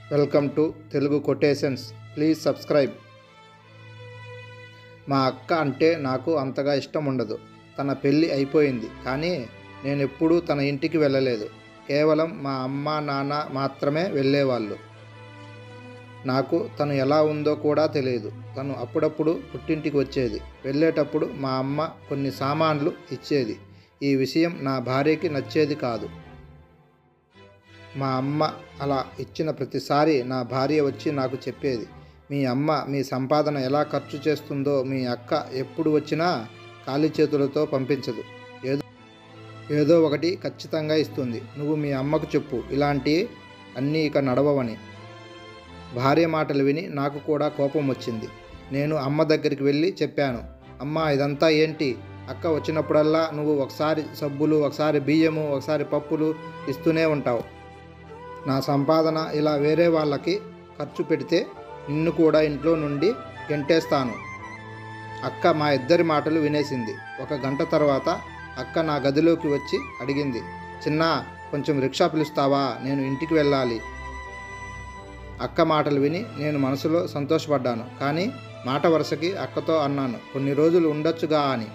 welcome to Telugu quotations please subscribe మా అక్క అంటే నాకు అంతగా ఇష్టం ఉండదు తన పెళ్ళి అయిపోయింది కానీ నేను ఎప్పుడూ తన ఇంటికి వెళ్ళలేదు కేవలం మా అమ్మ నాన్న మాత్రమే వెళ్ళేవాళ్ళు నాకు తను ఎలా ఉందో కూడా తెలియదు తను అప్పుడప్పుడు పుట్టింటికి వచ్చేది వెళ్ళేటప్పుడు మా అమ్మ కొన్ని సామాన్లు ఇచ్చేది ఈ విషయం నా భార్యకి నచ్చేది కాదు మా అమ్మ అలా ఇచ్చిన ప్రతిసారి నా భార్య వచ్చి నాకు చెప్పేది మీ అమ్మ మీ సంపాదన ఎలా ఖర్చు చేస్తుందో మీ అక్క ఎప్పుడు వచ్చినా ఖాళీ చేతులతో పంపించదు ఏదో ఏదో ఒకటి ఖచ్చితంగా ఇస్తుంది నువ్వు మీ అమ్మకు చెప్పు ఇలాంటి అన్నీ ఇక నడవవని భార్య మాటలు విని నాకు కూడా కోపం వచ్చింది నేను అమ్మ దగ్గరికి వెళ్ళి చెప్పాను అమ్మ ఇదంతా ఏంటి అక్క వచ్చినప్పుడల్లా నువ్వు ఒకసారి సబ్బులు ఒకసారి బియ్యము ఒకసారి పప్పులు ఇస్తూనే ఉంటావు నా సంపాదన ఇలా వేరే వాళ్ళకి ఖర్చు పెడితే నిన్ను కూడా ఇంట్లో నుండి గెంటేస్తాను అక్క మా ఇద్దరి మాటలు వినేసింది ఒక గంట తర్వాత అక్క నా గదిలోకి వచ్చి అడిగింది చిన్న కొంచెం రిక్షా పిలుస్తావా నేను ఇంటికి వెళ్ళాలి అక్క మాటలు విని నేను మనసులో సంతోషపడ్డాను కానీ మాట వరుసకి అక్కతో అన్నాను కొన్ని రోజులు ఉండొచ్చుగా అని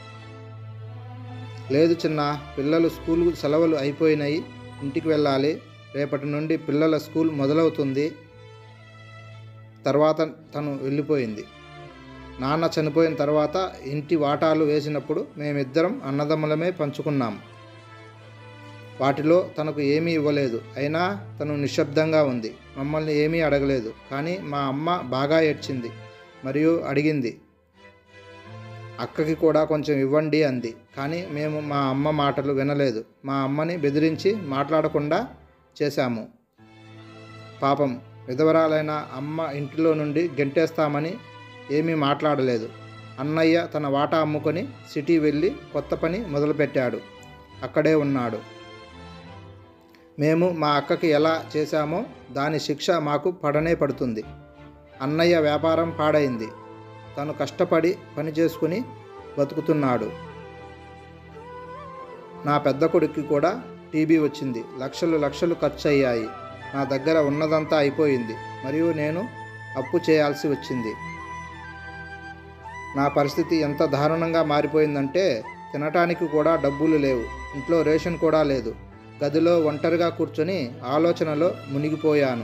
లేదు చిన్న పిల్లలు స్కూల్ సెలవులు అయిపోయినాయి ఇంటికి వెళ్ళాలి రేపటి నుండి పిల్లల స్కూల్ మొదలవుతుంది తర్వాత తను వెళ్ళిపోయింది నాన్న చనిపోయిన తర్వాత ఇంటి వాటాలు వేసినప్పుడు మేమిద్దరం అన్నదమ్ములమే పంచుకున్నాం వాటిలో తనకు ఏమీ ఇవ్వలేదు అయినా తను నిశ్శబ్దంగా ఉంది మమ్మల్ని ఏమీ అడగలేదు కానీ మా అమ్మ బాగా ఏడ్చింది మరియు అడిగింది అక్కకి కూడా కొంచెం ఇవ్వండి అంది కానీ మేము మా అమ్మ మాటలు వినలేదు మా అమ్మని బెదిరించి మాట్లాడకుండా చేశాము పాపం విధవరాలైన అమ్మ ఇంటిలో నుండి గెంటేస్తామని ఏమీ మాట్లాడలేదు అన్నయ్య తన వాటా అమ్ముకొని సిటీ వెళ్ళి కొత్త పని మొదలుపెట్టాడు అక్కడే ఉన్నాడు మేము మా అక్కకి ఎలా చేశామో దాని శిక్ష మాకు పడనే పడుతుంది అన్నయ్య వ్యాపారం పాడైంది తను కష్టపడి పని చేసుకుని బతుకుతున్నాడు నా పెద్ద కొడుక్కి కూడా టీబీ వచ్చింది లక్షలు లక్షలు ఖర్చు అయ్యాయి నా దగ్గర ఉన్నదంతా అయిపోయింది మరియు నేను అప్పు చేయాల్సి వచ్చింది నా పరిస్థితి ఎంత దారుణంగా మారిపోయిందంటే తినటానికి కూడా డబ్బులు లేవు ఇంట్లో రేషన్ కూడా లేదు గదిలో ఒంటరిగా కూర్చొని ఆలోచనలో మునిగిపోయాను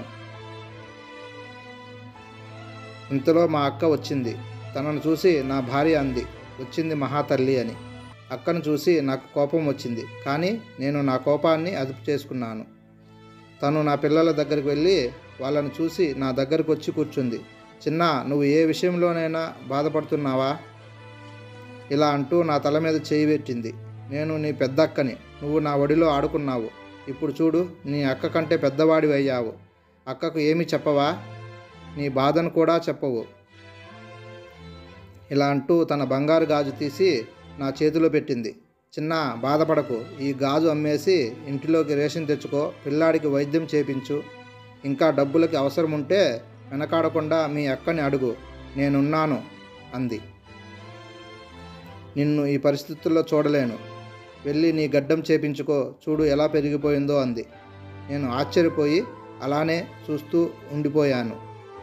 ఇంతలో మా అక్క వచ్చింది తనను చూసి నా భార్య అంది వచ్చింది మహాతల్లి అని అక్కను చూసి నాకు కోపం వచ్చింది కానీ నేను నా కోపాన్ని అదుపు చేసుకున్నాను తను నా పిల్లల దగ్గరికి వెళ్ళి వాళ్ళని చూసి నా దగ్గరకు వచ్చి కూర్చుంది చిన్న నువ్వు ఏ విషయంలోనైనా బాధపడుతున్నావా ఇలా అంటూ నా తల మీద చేయి పెట్టింది నేను నీ పెద్ద అక్కని నువ్వు నా ఒడిలో ఆడుకున్నావు ఇప్పుడు చూడు నీ అక్క కంటే పెద్దవాడివి అయ్యావు అక్కకు ఏమి చెప్పవా నీ బాధను కూడా చెప్పవు ఇలా అంటూ తన బంగారు గాజు తీసి నా చేతిలో పెట్టింది చిన్న బాధపడకు ఈ గాజు అమ్మేసి ఇంటిలోకి రేషన్ తెచ్చుకో పిల్లాడికి వైద్యం చేపించు ఇంకా డబ్బులకి అవసరం ఉంటే వెనకాడకుండా మీ అక్కని అడుగు నేనున్నాను అంది నిన్ను ఈ పరిస్థితుల్లో చూడలేను వెళ్ళి నీ గడ్డం చేపించుకో చూడు ఎలా పెరిగిపోయిందో అంది నేను ఆశ్చర్యపోయి అలానే చూస్తూ ఉండిపోయాను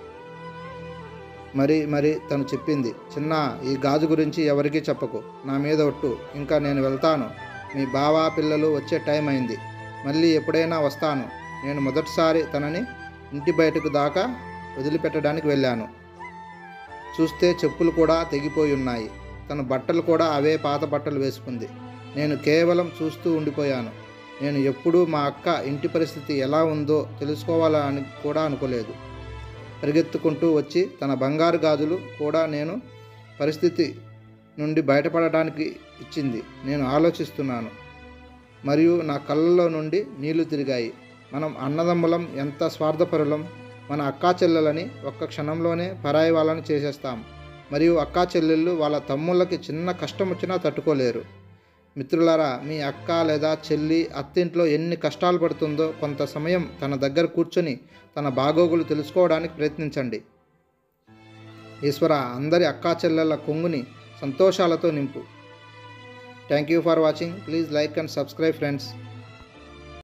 మరి మరి తను చెప్పింది చిన్న ఈ గాజు గురించి ఎవరికీ చెప్పకు నా మీద ఒట్టు ఇంకా నేను వెళ్తాను మీ బావ పిల్లలు వచ్చే టైం అయింది మళ్ళీ ఎప్పుడైనా వస్తాను నేను మొదటిసారి తనని ఇంటి బయటకు దాకా వదిలిపెట్టడానికి వెళ్ళాను చూస్తే చెప్పులు కూడా తెగిపోయి ఉన్నాయి తన బట్టలు కూడా అవే పాత బట్టలు వేసుకుంది నేను కేవలం చూస్తూ ఉండిపోయాను నేను ఎప్పుడూ మా అక్క ఇంటి పరిస్థితి ఎలా ఉందో తెలుసుకోవాలని కూడా అనుకోలేదు పరిగెత్తుకుంటూ వచ్చి తన బంగారు గాజులు కూడా నేను పరిస్థితి నుండి బయటపడడానికి ఇచ్చింది నేను ఆలోచిస్తున్నాను మరియు నా కళ్ళలో నుండి నీళ్లు తిరిగాయి మనం అన్నదమ్ములం ఎంత స్వార్థపరులం మన అక్కా చెల్లెలని ఒక్క క్షణంలోనే పరాయి వాళ్ళని చేసేస్తాం మరియు అక్కా చెల్లెళ్ళు వాళ్ళ తమ్ముళ్ళకి చిన్న కష్టం వచ్చినా తట్టుకోలేరు మిత్రులారా మీ అక్క లేదా చెల్లి అత్తింట్లో ఎన్ని కష్టాలు పడుతుందో కొంత సమయం తన దగ్గర కూర్చొని తన బాగోగులు తెలుసుకోవడానికి ప్రయత్నించండి ఈశ్వర అందరి అక్కా చెల్లెళ్ళ కొంగుని సంతోషాలతో నింపు thank you for watching please like and subscribe friends